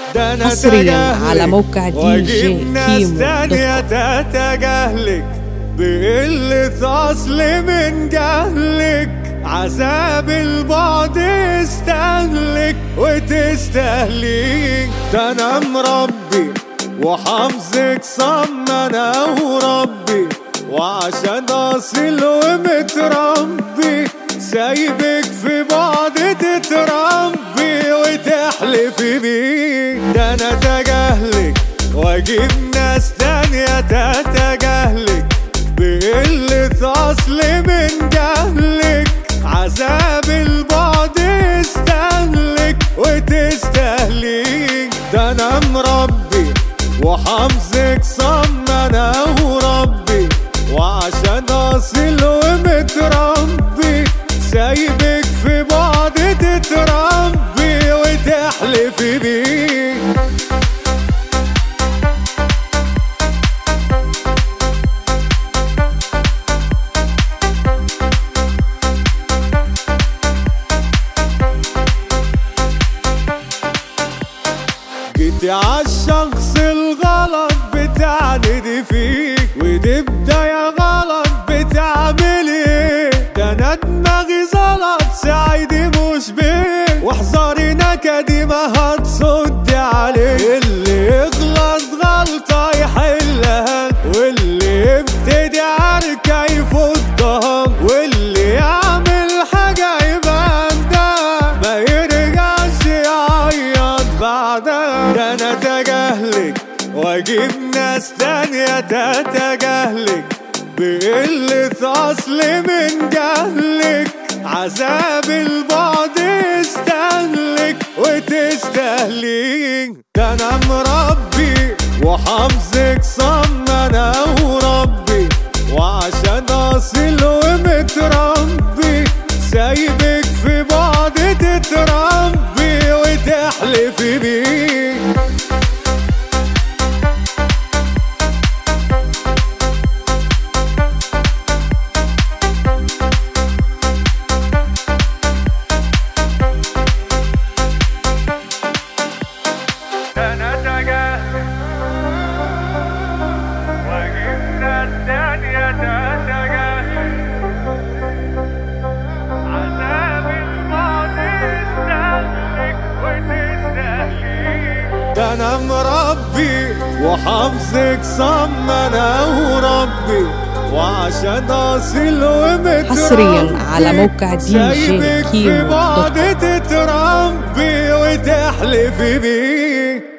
ده انا حصرياً على تجاهلك موقع دي جي واجيب ناس كيمو تانية دوت كوم. تتجاهلك بقلة أصل من جهلك عذاب البعد يستهلك وتستهلك ده أنا مربي وحافظك صم أنا وربي وعشان أصيل ومتربي سايبك في بعض تتربي وتحلفي بيه ده أنا تجاهلك واجيب ناس تانية تتجاهلك بقلة أصل من جهلك عذاب البعد يستهلك وتستهلك ده أنا مربي وحافظك صم أنا وربي وعشان أصيل ومتربي سايبك في بعض تتربي وتحلفي بيه جيتي عالشخص الغلط بتعندي فيه ودي بداية غلط بتعملي ايه ده انا دماغي زلط سعيدي مش بيه واحذري نكدي ما هتصدي عليه اللي يغلط غلطة يحلها واللي يبتدي عركة يفضها واللي يعمل حاجة يبقى ده ما يرجعش يعيط بعدها ده انا تجاهلك واجيب ناس تانية تتجاهلك بقلة أصل من جهلك عذاب البعد يستهلك وتستهلك ده انا مربي وحافظك صم انا وربي وعشان اصيل ومتربي سايبك في بعض تتربي وتحلفي بيه انا تجاهلك واجيب ناس تانية تتجاهلك عذاب الماضي يستهلك وتستهلك ده انا مربي وحافظك صم انا وربي وعشان اصيل ومتربي حصرياً على موقع دي جي سايبك في كيمو دوت بعض تتربي وتحلفي بيه